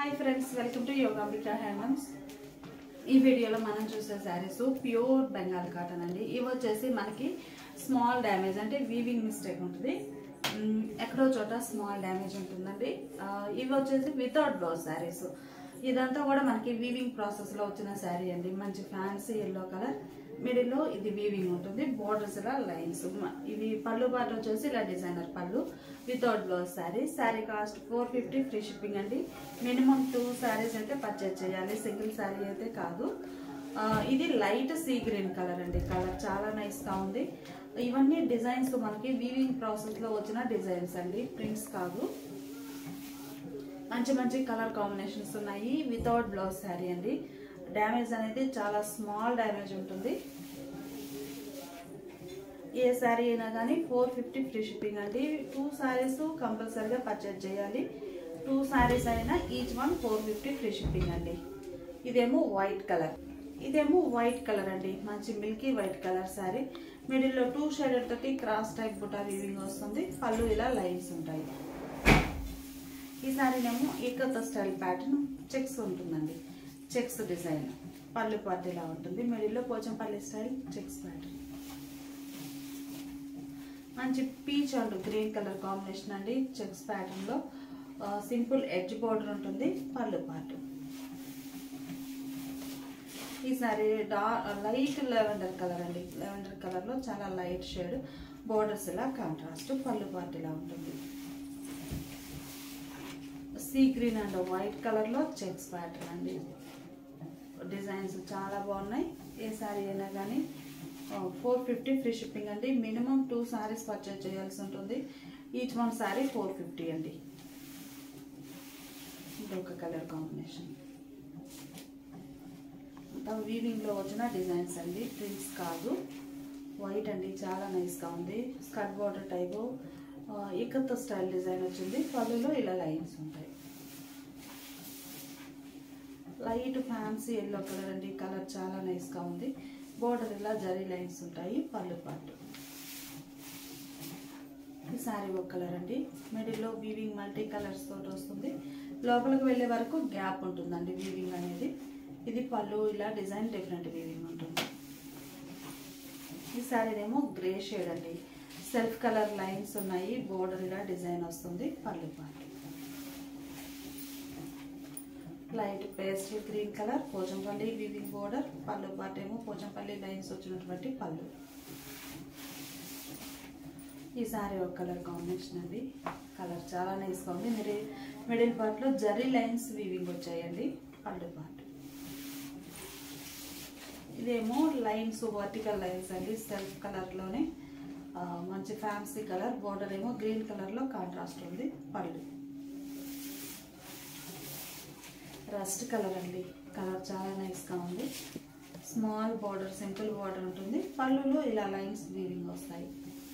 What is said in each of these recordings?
hi friends welcome to Yogambika handlooms ఈ వీడియోలో మనం చూసే శారీస్ ప్యూర్ బెంగాల్ కాటన్ అండి ఇవి వచ్చేసి మనకి స్మాల్ డ్యామేజ్ అంటే వీవింగ్ మిస్టేక్ ఉంటుంది మ్, ఎక్కడో చోట స్మాల్ డ్యామేజ్ ఉంటుందండి ఆ, ఇవి వచ్చేసి వితౌట్ బ్లౌజ్ శారీస్ ఇదంతా కూడా మనకి వీవింగ్ ప్రాసెస్లో వచ్చిన శారీ అండి మంచి ఫ్యాన్సీ ఎల్లో కలర్ మిడిల్లో ఇది వీవింగ్ ఉంటుంది బోర్డర్స్ ఇలా లైన్స్ ఇవి పళ్ళు పాట వచ్చేసి ఇలా డిజైనర్ పళ్ళు without blouse sari sari cost four fifty free shipping అండి మినిమం టూ శారీస్ అయితే పర్చేజ్ చేయాలి సింగిల్ శారీ అయితే కాదు ఆ, ఇది లైట్ సీ గ్రీన్ కలర్ అండి కలర్ చాలా నైస్గా ఉంది ఇవన్నీ డిజైన్స్ మనకి వీవింగ్ ప్రాసెస్లో వచ్చిన డిజైన్స్ అండి ప్రింట్స్ కాదు మంచి మంచి కలర్ కాంబినేషన్స్ ఉన్నాయి వితౌట్ బ్లౌజ్ శారీ అండి డ్యామేజ్ అనేది చాలా స్మాల్ డ్యామేజ్ ఉంటుంది ఏ శారీ అయినా కానీ ఫోర్ ఫిఫ్టీ ఫ్రీ షిప్పింగ్ అండి టూ శారీస్ కంపల్సరీగా పర్చేజ్ చేయాలి టూ శారీస్ అయినా each one four fifty free shipping అండి ఇదేమో వైట్ కలర్ ఇదేమో వైట్ కలర్ అండి మంచి మిల్కీ వైట్ కలర్ శారీ మిడిల్లో టూ షేడెడ్ తోటి క్రాస్ టైప్ బుటా వీవింగ్ వస్తుంది పళ్ళు ఇలా లైన్స్ ఉంటాయి ఈ సారీనేమో ఏకత స్టైల్ ప్యాటర్న్ చెక్స్ ఉంటుందండి చెక్స్ డిజైన్ పళ్ళు పాటు ఇలా ఉంటుంది మిడిల్లో పోచంపల్లి స్టైల్ చెక్స్ ప్యాటర్న్ మంచి peach and green colour combination అండి చెక్స్ ప్యాటర్న్లో సింపుల్ ఎడ్జ్ బోర్డర్ ఉంటుంది పళ్ళు పాటు ఈ సారీ డా లైట్ లెవెండర్ కలర్ అండి లెవెండర్ కలర్లో చాలా లైట్ షేడ్ బోర్డర్స్ ఇలా కాంట్రాస్ట్ పళ్ళు పాటు ఇలా ఉంటుంది సీ గ్రీన్ అండ్ వైట్ కలర్లో చెక్స్ ప్యాటర్న్ అండి డిజైన్స్ చాలా బాగున్నాయి ఏ శారీ అయినా కానీ ఫోర్ ఫిఫ్టీ ఫ్రీ షిప్పింగ్ అండి మినిమం టూ శారీస్ పర్చేజ్ చేయాల్సి ఉంటుంది each one sari four fifty అండి ఇంకొక కలర్ కాంబినేషన్ అంతా వీవింగ్లో వచ్చిన డిజైన్స్ అండి ప్రింట్స్ కాదు వైట్ అండి చాలా నైస్గా ఉంది skirt border type ikat style design వచ్చింది పళ్ళులో ఇలా లైన్స్ ఉంటాయి లైట్ ఫ్యాన్సీ ఎల్లో కలర్ అండి కలర్ చాలా నైస్గా ఉంది బోర్డర్ ఇలా జరీ లైన్స్ ఉంటాయి పళ్ళు పాటు ఈ సారీ ఒక కలర్ అండి మిడిల్లో వీవింగ్ మల్టీ కలర్స్ తోటి వస్తుంది లోపలికి వెళ్ళే వరకు గ్యాప్ ఉంటుందండి వీవింగ్ అనేది ఇది పళ్ళు ఇలా డిజైన్ డిఫరెంట్ వీవింగ్ ఉంటుంది ఈ సారీనేమో గ్రే షేడ్ అండి సెల్ఫ్ కలర్ లైన్స్ ఉన్నాయి బోర్డర్ ఇలా డిజైన్ వస్తుంది పళ్ళు పాటు light pastel green colour Pochampally weaving border పళ్ళు పాటు ఏమో పోచంపల్లి లైన్స్ వచ్చినటువంటి పళ్ళు ఈ సారీ ఒక కలర్ కాంబినేషన్ అండి కలర్ చాలా నైస్గా ఉంది మీరు మిడిల్ పార్ట్లో జరీ లైన్స్ వీవింగ్ వచ్చాయండి పళ్ళు పార్ట్ ఇదేమో లైన్స్ వర్టికల్ లైన్స్ అండి సెల్ఫ్ కలర్లోనే ఆ, మంచి ఫ్యాన్సీ కలర్ బోర్డర్ ఏమో గ్రీన్ కలర్లో కాంట్రాస్ట్ ఉంది పళ్ళు రస్ట్ కలర్ అండి కలర్ చాలా నైస్గా ఉంది స్మాల్ బార్డర్ సింపుల్ బార్డర్ ఉంటుంది పళ్ళులో ఇలా లైన్స్ వీవింగ్ వస్తాయి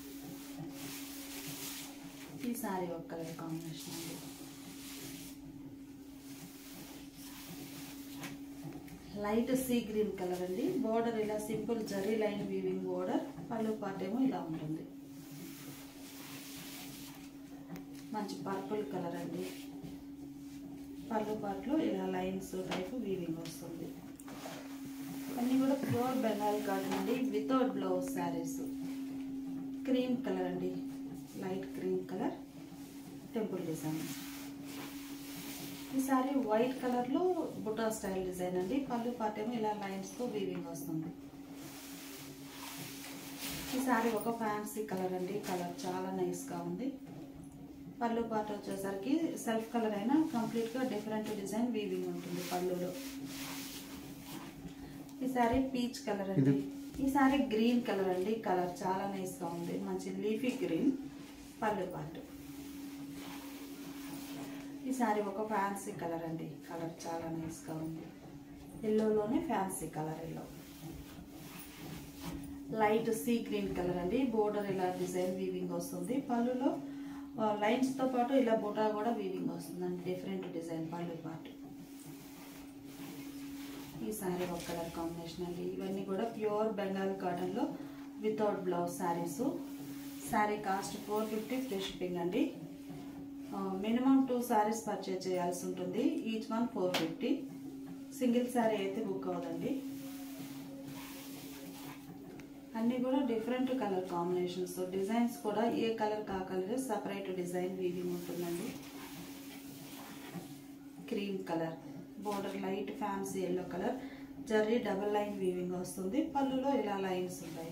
ఈ సారీ ఒక కలర్ కాంబినేషన్ అండి లైట్ సీ గ్రీన్ కలర్ అండి బోర్డర్ ఇలా simple zari line weaving border పళ్ళు పార్ట్ ఏమో ఇలా ఉంటుంది మంచి పర్పుల్ కలర్ అండి పళ్ళు పాటలో ఇలా లైన్స్ టైప్ వీవింగ్ వస్తుంది అన్నీ కూడా ప్యూర్ బెంగాల్ కాటన్ అండి without blouse saris cream colour అండి light cream colour temple design ఈ సారీ వైట్ కలర్లో బుటా స్టైల్ డిజైన్ అండి పళ్ళు పాటేమో ఇలా లైన్స్తో వీవింగ్ వస్తుంది ఈ సారీ ఒక ఫ్యాన్సీ కలర్ అండి కలర్ చాలా నైస్గా ఉంది పళ్ళు పాట వచ్చేసరికి సెల్ఫ్ కలర్ అయినా కంప్లీట్గా డిఫరెంట్ డిజైన్ వీవింగ్ ఉంటుంది పళ్ళులో ఈ సారీ పీచ్ కలర్ అండి ఈ సారీ గ్రీన్ కలర్ అండి కలర్ చాలా నైస్గా ఉంది మంచి లీఫీ గ్రీన్ పళ్ళు పాటు ఈ సారీ ఒక ఫ్యాన్సీ కలర్ అండి కలర్ చాలా నైస్గా ఉంది ఎల్లోలోనే fancy colour yellow light sea green colour అండి బోర్డర్ ఇలా డిజైన్ వీవింగ్ వస్తుంది పళ్ళులో లైన్స్తో పాటు ఇలా బుటా కూడా వీవింగ్ వస్తుందండి డిఫరెంట్ డిజైన్ పళ్ళు పాటు ఈ సారీ ఒక కలర్ కాంబినేషన్ అండి ఇవన్నీ కూడా ప్యూర్ బెంగాల్ కాటన్లో without blouse saris sari cost four fifty free shipping అండి మినిమం టూ శారీస్ పర్చేజ్ చేయాల్సి ఉంటుంది each one four fifty single sari అయితే బుక్ అవ్వదండి అన్నీ కూడా డిఫరెంట్ కలర్ కాంబినేషన్స్ డిజైన్స్ కూడా ఏ కలర్ కా కలర్ సపరేట్ డిజైన్ వీవింగ్ ఉంటుందండి cream colour border light fancy yellow colour zari double line weaving వస్తుంది పళ్ళులో ఇలా లైన్స్ ఉంటాయి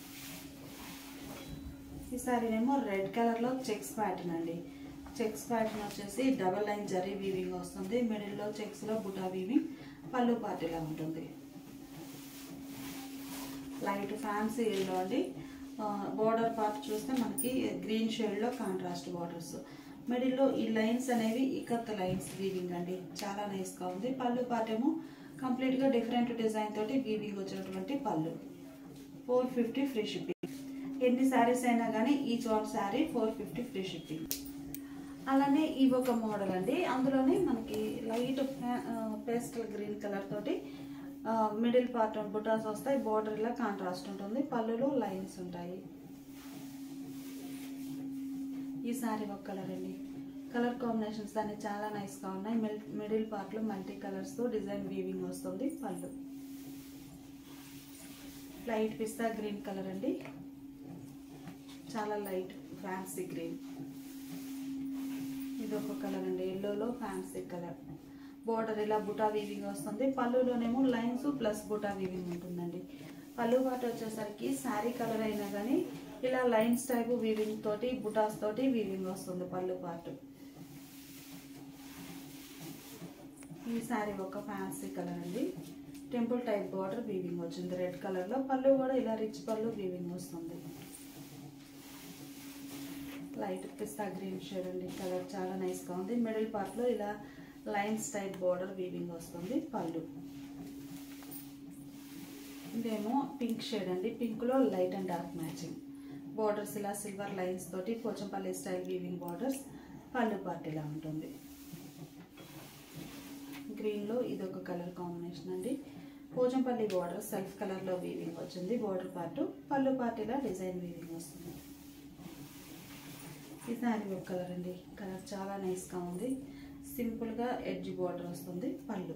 ఈ సారీనేమో రెడ్ కలర్లో చెక్స్ ప్యాటర్న్ అండి చెక్స్ ప్యాటర్న్ వచ్చేసి డబల్ లైన్ జరీ వీవింగ్ వస్తుంది మిడిల్లో చెక్స్లో బుటా వీవింగ్ పళ్ళు పార్టీలా ఉంటుంది లైట్ ఫ్యాన్సీ ఎల్లో అండి బోర్డర్ పార్ట్ చూస్తే మనకి గ్రీన్ షేడ్లో కాంట్రాస్ట్ బార్డర్స్ మిడిల్లో ఈ లైన్స్ అనేవి ఇకత్ లైన్స్ వీవింగ్ అండి చాలా నైస్గా ఉంది పళ్ళు పార్ట్ ఏమో కంప్లీట్గా డిఫరెంట్ డిజైన్ తోటి వీవింగ్ వచ్చినటువంటి పళ్ళు ఫోర్ ఫిఫ్టీ ఫ్రీ షిప్పింగ్ ఎన్ని శారీస్ అయినా కానీ each one sari four fifty free shipping అలానే ఇవి ఒక మోడల్ అండి అందులోనే మనకి లైట్ పేస్టల్ గ్రీన్ కలర్ తోటి మిడిల్ పార్ట్ బుటాస్ వస్తాయి బోర్డర్ ఇలా కాంట్రాస్ట్ ఉంటుంది పళ్ళులో లైన్స్ ఉంటాయి ఈ సారీ ఒక కలర్ అండి కలర్ కాంబినేషన్స్ అన్ని చాలా నైస్గా ఉన్నాయి మిడిల్ పార్ట్లో మల్టీ కలర్స్తో డిజైన్ వీవింగ్ వస్తుంది పళ్ళు లైట్ పిస్తా గ్రీన్ కలర్ అండి చాలా లైట్ ఫ్యాన్సీ గ్రీన్ ఇది ఒక కలర్ అండి ఎల్లోలో ఫ్యాన్సీ కలర్ బోర్డర్ ఇలా బుటా వీవింగ్ వస్తుంది పళ్ళులోనేమో లైన్స్ ప్లస్ బుటా వీవింగ్ ఉంటుందండి పళ్ళు పాటు వచ్చేసరికి శారీ కలర్ అయినా కానీ ఇలా లైన్స్ టైప్ వీవింగ్ తోటి బుటాస్ తోటి వీవింగ్ వస్తుంది పళ్ళు పార్ట్ ఈ శారీ ఒక ఫ్యాన్సీ కలర్ అండి టెంపుల్ టైప్ బార్డర్ వీవింగ్ వచ్చింది రెడ్ కలర్లో పళ్ళు కూడా ఇలా రిచ్ పళ్ళు వీవింగ్ వస్తుంది లైట్ పిస్తా గ్రీన్ షేడ్ అండి కలర్ చాలా నైస్గా ఉంది మిడిల్ పార్ట్లో ఇలా లైన్స్ టైప్ బార్డర్ వీవింగ్ వస్తుంది పళ్ళు ఇదేమో పింక్ షేడ్ అండి పింక్లో light and dark matching borders ఇలా సిల్వర్ లైన్స్ తోటి పోచంపల్లి స్టైల్ వీవింగ్ బార్డర్స్ పళ్ళు పార్ట్ ఇలా ఉంటుంది గ్రీన్లో ఇది ఒక కలర్ కాంబినేషన్ అండి పోచంపల్లి బార్డర్ సెల్ఫ్ కలర్లో వీవింగ్ వచ్చింది బార్డర్ పార్ట్ పళ్ళు పార్ట్ ఇలా డిజైన్ వీవింగ్ వస్తుంది ఈ శారీ ఒక కలర్ అండి కలర్ చాలా నైస్గా ఉంది సింపుల్గా ఎడ్జ్ బార్డర్ వస్తుంది పళ్ళు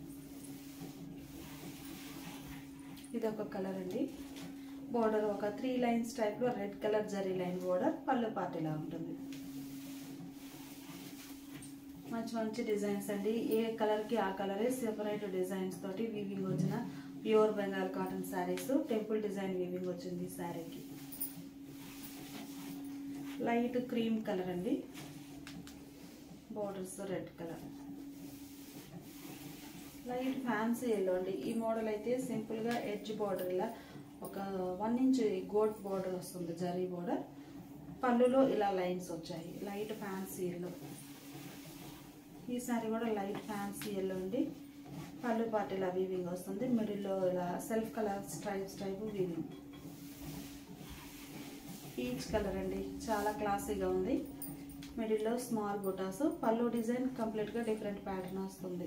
ఇది ఒక కలర్ అండి బార్డర్ ఒక త్రీ లైన్స్ టైప్లో red colour zari line border పళ్ళు పార్ట్ ఇలా ఉంటుంది మంచి మంచి డిజైన్స్ అండి ఏ కలర్కి ఆ కలరే సెపరేట్ డిజైన్స్ తోటి వీవింగ్ వచ్చిన pure Bengal cotton saris temple design weaving వచ్చింది ఈ శారీకి లైట్ క్రీమ్ కలర్ అండి borders red colour light fancy yellow అండి ఈ మోడల్ అయితే సింపుల్గా ఎడ్జ్ బార్డర్ ఇలా ఒక వన్ ఇంచ్ గోట్ బార్డర్ వస్తుంది జరీ బార్డర్ పళ్ళులో ఇలా లైన్స్ వచ్చాయి లైట్ ఫ్యాన్సీ ఎల్లో ఈ సారీ కూడా లైట్ ఫ్యాన్సీ ఎల్లో అండి పళ్ళు పాటు ఇలా వీవింగ్ వస్తుంది మిడిల్లో ఇలా self colour stripes type weaving peach colour అండి చాలా క్లాసీగా ఉంది మిడిల్లో స్మాల్ బుటాస్ పళ్ళు డిజైన్ కంప్లీట్గా డిఫరెంట్ ప్యాటర్న్ వస్తుంది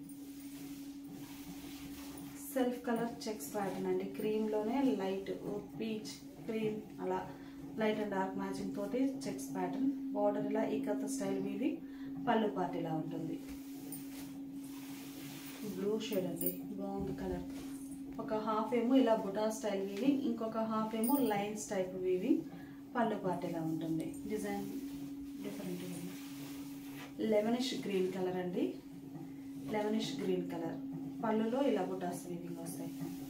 సెల్ఫ్ కలర్ చెక్స్ ప్యాటర్న్ అండి క్రీమ్లోనే లైట్ పీచ్ క్రీమ్ అలా లైట్ అండ్ డార్క్ మ్యాచింగ్ తోటి చెక్స్ ప్యాటర్న్ బార్డర్ ఇలా ఈకత్ స్టైల్ వీవి పళ్ళు పార్ట్ ఇలా ఉంటుంది బ్లూ షేడ్ అండి బాగుంది కలర్ ఒక హాఫ్ ఏమో ఇలా బుటా స్టైల్ వీవింగ్ ఇంకొక హాఫ్ ఏమో లైన్స్ టైప్ వీవింగ్ పళ్ళు పార్ట్ ఇలా ఉంటుంది design different lemonish green colour అండి లెమనిష్ గ్రీన్ కలర్ పళ్ళులో ఇలా బుటాస్ వీవింగ్ వస్తాయి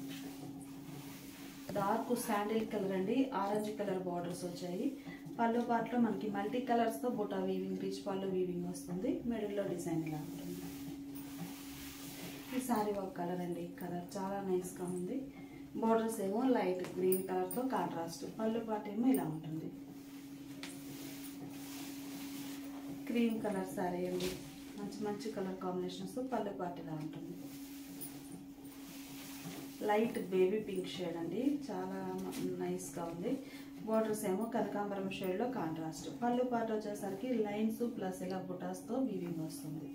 డార్క్ శాండిల్ కలర్ అండి ఆరెంజ్ కలర్ బార్డర్స్ వచ్చాయి పళ్ళు పార్ట్లో మనకి మల్టీ కలర్స్తో బుటా వీవింగ్ రిచ్ పళ్ళు వీవింగ్ వస్తుంది మిడిల్లో డిజైన్ ఇలా ఉంటుంది ఈ సారీ ఒక కలర్ అండి కలర్ చాలా నైస్గా ఉంది బార్డర్స్ ఏమో లైట్ గ్రీన్ కలర్తో కాంట్రాస్ట్ పళ్ళు పార్ట్ ఏమో ఇలా ఉంటుంది క్రీమ్ కలర్ సారీ అండి మంచి మంచి కలర్ కాంబినేషన్స్ పళ్ళు పార్ట్ ఇలా ఉంటుంది లైట్ బేబీ పింక్ షేడ్ అండి చాలా నైస్గా ఉంది బార్డర్స్ ఏమో కనకాంబరం షేడ్లో కాంట్రాస్ట్ పళ్ళు పార్ట్ వచ్చేసరికి లైన్స్ ప్లస్ ఇలా బుటాస్తో వీవింగ్ వస్తుంది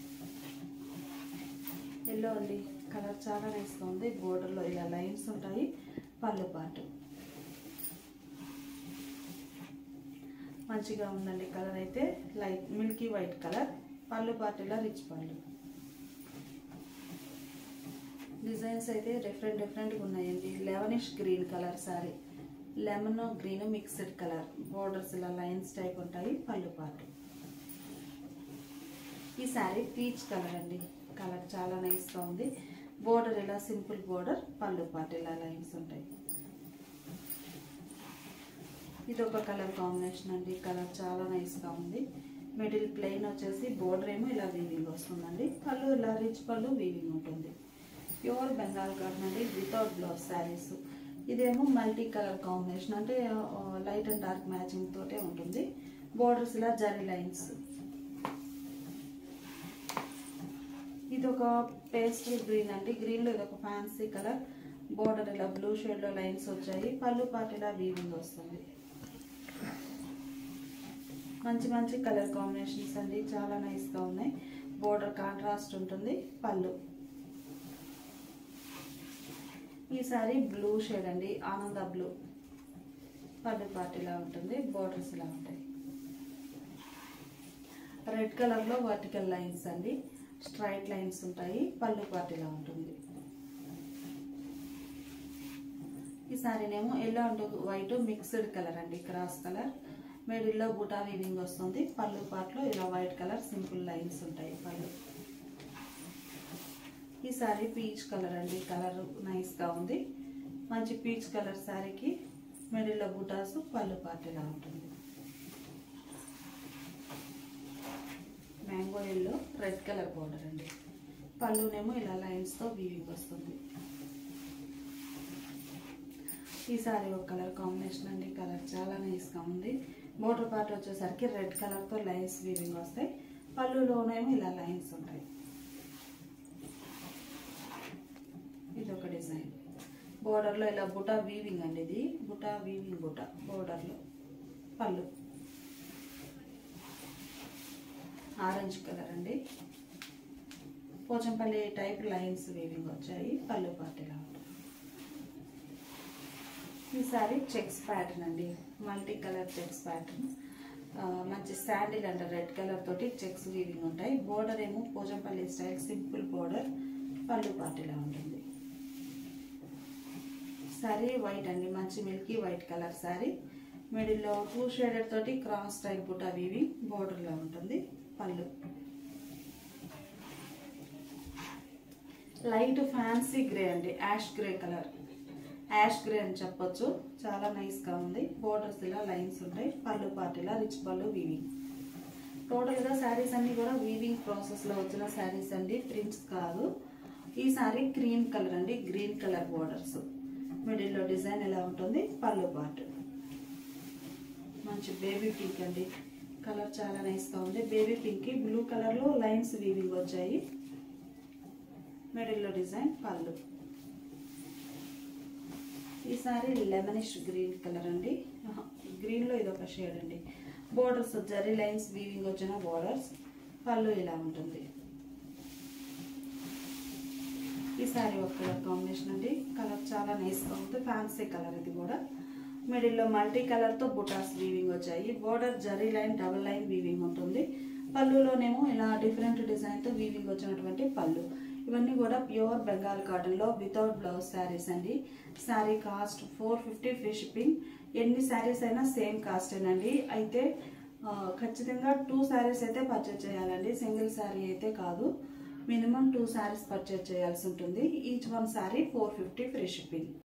ఎల్లో అండి కలర్ చాలా నైస్గా ఉంది బోర్డర్లో ఇలా లైన్స్ ఉంటాయి పళ్ళు పాటు మంచిగా ఉందండి కలర్ అయితే లైట్ మిల్కీ వైట్ కలర్ పళ్ళు పార్టీలో రిచ్ పళ్ళు డిజైన్స్ అయితే డిఫరెంట్ డిఫరెంట్గా ఉన్నాయండి lemonish green colour sorry lemon green mixed colour borders ఇలా లైన్స్ టైప్ ఉంటాయి పళ్ళు పాటు ఈ శారీ పీచ్ కలర్ అండి కలర్ చాలా నైస్గా ఉంది బోర్డర్ ఇలా సింపుల్ బోర్డర్ పళ్ళు పాటు ఇలా లైన్స్ ఉంటాయి ఇది ఒక కలర్ కాంబినేషన్ అండి కలర్ చాలా నైస్గా ఉంది మిడిల్ ప్లెయిన్ వచ్చేసి బోర్డర్ ఏమో ఇలా వీవింగ్ వస్తుందండి పళ్ళు ఇలా రిచ్ పళ్ళు వీవింగ్ ఉంటుంది ప్యూర్ బెంగాల్ కాటన్ అండి వితౌట్ బ్లౌజ్ శారీస్ ఇదేమో మల్టీ కలర్ కాంబినేషన్ అంటే లైట్ అండ్ డార్క్ మ్యాచింగ్ తోటే ఉంటుంది బోర్డర్స్ ఇలా జరీ లైన్స్ ఇది ఒక పేస్టల్ గ్రీన్ అండి గ్రీన్లో ఇది ఒక ఫ్యాన్సీ కలర్ బోర్డర్ ఇలా బ్లూ షేడ్లో లైన్స్ వచ్చాయి పళ్ళు పాటు ఇలా వీవింగ్ వస్తుంది మంచి మంచి కలర్ కాంబినేషన్స్ అండి చాలా నైస్గా ఉన్నాయి బోర్డర్ కాంట్రాస్ట్ ఉంటుంది పళ్ళు ఈ సారీ బ్లూ షేడ్ అండి ఆనంద బ్లూ పళ్ళు పాటు ఇలా ఉంటుంది బోర్డర్స్ ఇలా ఉంటాయి రెడ్ కలర్లో వర్టికల్ లైన్స్ అండి స్ట్రైట్ లైన్స్ ఉంటాయి పళ్ళు పాటు ఇలా ఉంటుంది ఈ సారీనేమో yellow and white mixed colour అండి క్రాస్ కలర్ మిడిల్లో బుటా వీవింగ్ వస్తుంది పళ్ళు పాటలో ఇలా వైట్ కలర్ సింపుల్ లైన్స్ ఉంటాయి పళ్ళు ఈ సారీ పీచ్ కలర్ అండి కలర్ నైస్గా ఉంది మంచి పీచ్ కలర్ శారీకి మిడిల్లో బుటాస్ పళ్ళు పాటు ఇలా ఉంటుంది mango yellow red colour border అండి పళ్ళునేమో ఇలా లైన్స్తో వీవింగ్ వస్తుంది ఈ సారీ ఒక కలర్ కాంబినేషన్ అండి కలర్ చాలా నైస్గా ఉంది బోర్డర్ పార్ట్ వచ్చేసరికి రెడ్ కలర్తో లైన్స్ వీవింగ్ వస్తాయి పళ్ళులోనేమో ఇలా లైన్స్ ఉంటాయి ఇది ఒక డిజైన్ బోర్డర్లో ఇలా బుటా వీవింగ్ అండి ఇది బుటా వీవింగ్ బుటా బోర్డర్లో పళ్ళు ఆరెంజ్ కలర్ అండి పోచంపల్లి టైప్ లైన్స్ వీవింగ్ వచ్చాయి పళ్ళు పార్టీలా ఉంటుంది ఈ సారీ చెక్స్ ప్యాటర్న్ అండి మల్టీ కలర్ చెక్స్ ప్యాటర్న్ మంచి శాండిల్ అండ్ రెడ్ కలర్ తోటి చెక్స్ వీవింగ్ ఉంటాయి బోర్డర్ ఏమో పోచంపల్లి స్టైల్ సింపుల్ బోర్డర్ పళ్ళు పార్టీలా ఉంటుంది శారీ వైట్ అండి మంచి మిల్కీ వైట్ కలర్ శారీ మిడిల్లో టూ షేడెడ్ తోటి క్రాస్ టైప్ బుటా వీవింగ్ బోర్డర్లో ఉంటుంది పళ్ళు లైట్ ఫ్యాన్సీ గ్రే అండి ash grey colour ash grey అని చెప్పొచ్చు చాలా నైస్గా ఉంది బోర్డర్స్ ఇలా లైన్స్ ఉంటాయి పళ్ళు పార్టీలా రిచ్ పళ్ళు వీవింగ్ టోటల్గా శారీస్ అన్నీ కూడా వీవింగ్ ప్రాసెస్లో వచ్చిన శారీస్ అండి ప్రింట్స్ కాదు ఈ సారీ క్రీమ్ కలర్ అండి గ్రీన్ కలర్ బోర్డర్స్ మిడిల్లో డిజైన్ ఎలా ఉంటుంది పళ్ళు పార్ట్ మంచి బేబీ పింక్ అండి కలర్ చాలా నైస్గా ఉంది బేబీ పింక్కి బ్లూ కలర్లో లైన్స్ వీవింగ్ వచ్చాయి మిడిల్లో డిజైన్ పళ్ళు ఈ సారీ లెమనిష్ గ్రీన్ కలర్ అండి ఆహా, గ్రీన్లో ఇది ఒక షేడ్ అండి బోర్డర్స్ జరీ లైన్స్ వీవింగ్ వచ్చిన బోర్డర్స్ పళ్ళు ఇలా ఉంటుంది ఈ సారీ ఒక కలర్ కాంబినేషన్ అండి కలర్ చాలా నైస్గా ఉంది ఫ్యాన్సీ కలర్ ఇది కూడా మిడిల్లో మల్టీ కలర్తో బుటాస్ వీవింగ్ వచ్చాయి border zari line double line weaving ఉంటుంది పళ్ళులోనేమో ఇలా డిఫరెంట్ డిజైన్తో వీవింగ్ వచ్చినటువంటి పళ్ళు ఇవన్నీ కూడా ప్యూర్ బెంగాల్ కాటన్లో వితౌట్ బ్లౌజ్ శారీస్ అండి sari cost four fifty free shipping ఎన్ని శారీస్ అయినా సేమ్ కాస్టేనండి అయితే ఆ, ఖచ్చితంగా టూ శారీస్ అయితే పర్చేజ్ చేయాలండి సింగిల్ శారీ అయితే కాదు మినిమం టూ శారీస్ పర్చేజ్ చేయాల్సి ఉంటుంది each one sari four fifty free shipping